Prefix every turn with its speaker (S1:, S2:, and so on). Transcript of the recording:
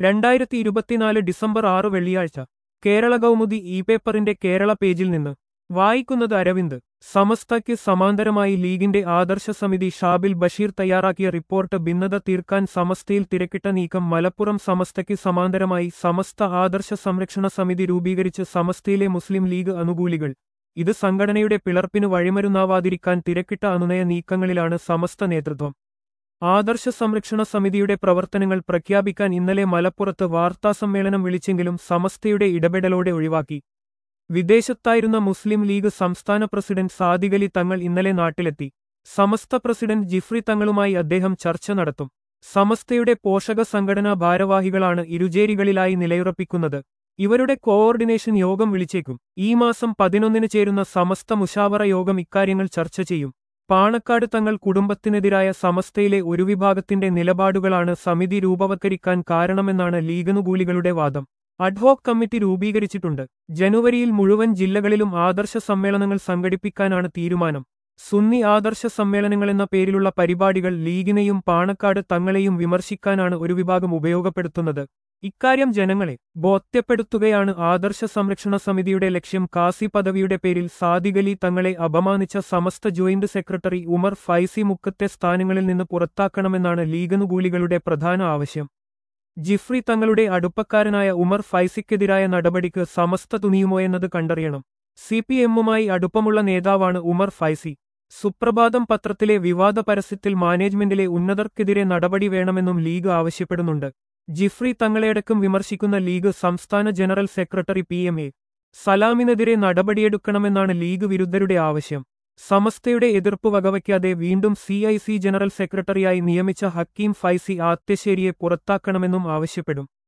S1: രണ്ടായിരത്തി ഇരുപത്തിനാല് ഡിസംബർ ആറ് വെള്ളിയാഴ്ച കേരള കൗമുദി ഇ പേപ്പറിന്റെ കേരള പേജിൽ നിന്ന് വായിക്കുന്നത് അരവിന്ദ് സമസ്തയ്ക്ക് സമാന്തരമായി ലീഗിന്റെ ആദർശ സമിതി ഷാബിൽ ബഷീർ തയ്യാറാക്കിയ റിപ്പോർട്ട് ഭിന്നത തീർക്കാൻ സമസ്തയിൽ തിരക്കിട്ട നീക്കം മലപ്പുറം സമസ്തയ്ക്ക് സമാന്തരമായി സമസ്ത ആദർശ സംരക്ഷണ സമിതി രൂപീകരിച്ച് സമസ്തയിലെ മുസ്ലിം ലീഗ് അനുകൂലികൾ ഇത് സംഘടനയുടെ പിളർപ്പിന് വഴിമരുന്നാവാതിരിക്കാൻ തിരക്കിട്ട അനുനയ നീക്കങ്ങളിലാണ് സമസ്ത നേതൃത്വം ആദർശ സംരക്ഷണ സമിതിയുടെ പ്രവർത്തനങ്ങൾ പ്രഖ്യാപിക്കാൻ ഇന്നലെ മലപ്പുറത്ത് വാർത്താസമ്മേളനം വിളിച്ചെങ്കിലും സമസ്തയുടെ ഇടപെടലോടെ ഒഴിവാക്കി വിദേശത്തായിരുന്ന മുസ്ലിം ലീഗ് സംസ്ഥാന പ്രസിഡന്റ് സാദിഖലി തങ്ങൾ ഇന്നലെ നാട്ടിലെത്തി സമസ്ത പ്രസിഡന്റ് ജിഫ്രി തങ്ങളുമായി അദ്ദേഹം ചർച്ച നടത്തും സമസ്തയുടെ പോഷക സംഘടനാ ഭാരവാഹികളാണ് ഇരുചേരികളിലായി നിലയുറപ്പിക്കുന്നത് ഇവരുടെ കോഓർഡിനേഷൻ യോഗം വിളിച്ചേക്കും ഈ മാസം പതിനൊന്നിന് ചേരുന്ന സമസ്ത മുഷാവറ യോഗം ഇക്കാര്യങ്ങൾ ചർച്ച ചെയ്യും പാണക്കാട് തങ്ങൾ കുടുംബത്തിനെതിരായ സമസ്തയിലെ ഒരു വിഭാഗത്തിന്റെ നിലപാടുകളാണ് സമിതി രൂപവത്കരിക്കാൻ കാരണമെന്നാണ് ലീഗനുകൂലികളുടെ വാദം അഡ്ഹോക് കമ്മിറ്റി രൂപീകരിച്ചിട്ടുണ്ട് ജനുവരിയിൽ മുഴുവൻ ജില്ലകളിലും ആദർശ സമ്മേളനങ്ങൾ സംഘടിപ്പിക്കാനാണ് തീരുമാനം സുന്നി ആദർശ സമ്മേളനങ്ങളെന്ന പേരിലുള്ള പരിപാടികൾ ലീഗിനെയും പാണക്കാട് തങ്ങളെയും വിമർശിക്കാനാണ് ഒരു വിഭാഗം ഉപയോഗപ്പെടുത്തുന്നത് ഇക്കാര്യം ജനങ്ങളെ ബോധ്യപ്പെടുത്തുകയാണ് ആദർശ സംരക്ഷണ സമിതിയുടെ ലക്ഷ്യം കാസി പദവിയുടെ പേരിൽ സാദിഖലി തങ്ങളെ അപമാനിച്ച സമസ്ത ജോയിന്റ് സെക്രട്ടറി ഉമർ ഫൈസി മുക്കത്തെ സ്ഥാനങ്ങളിൽ നിന്ന് പുറത്താക്കണമെന്നാണ് ലീഗനുകൂലികളുടെ പ്രധാന ആവശ്യം ജിഫ്രി തങ്ങളുടെ അടുപ്പക്കാരനായ ഉമർ ഫൈസിക്കെതിരായ നടപടിക്ക് സമസ്ത തുനിയുമോ എന്നത് കണ്ടറിയണം സി പി എമ്മുമായി അടുപ്പമുള്ള നേതാവാണ് ഉമർ ഫൈസി സുപ്രഭാതം പത്രത്തിലെ വിവാദ പരസ്യത്തിൽ മാനേജ്മെന്റിലെ ഉന്നതർക്കെതിരെ നടപടി വേണമെന്നും ലീഗ് ആവശ്യപ്പെടുന്നുണ്ട് ജിഫ്രി തങ്ങളെയടക്കം വിമർശിക്കുന്ന ലീഗ് സംസ്ഥാന general secretary P M A സലാമിനെതിരെ നടപടിയെടുക്കണമെന്നാണ് ലീഗ് വിരുദ്ധരുടെ ആവശ്യം സമസ്തയുടെ എതിർപ്പ് വകവയ്ക്കാതെ വീണ്ടും സി ഐ സി ജനറൽ സെക്രട്ടറിയായി നിയമിച്ച ഹക്കീം ഫൈസി ആത്യശ്ശേരിയെ പുറത്താക്കണമെന്നും ആവശ്യപ്പെടും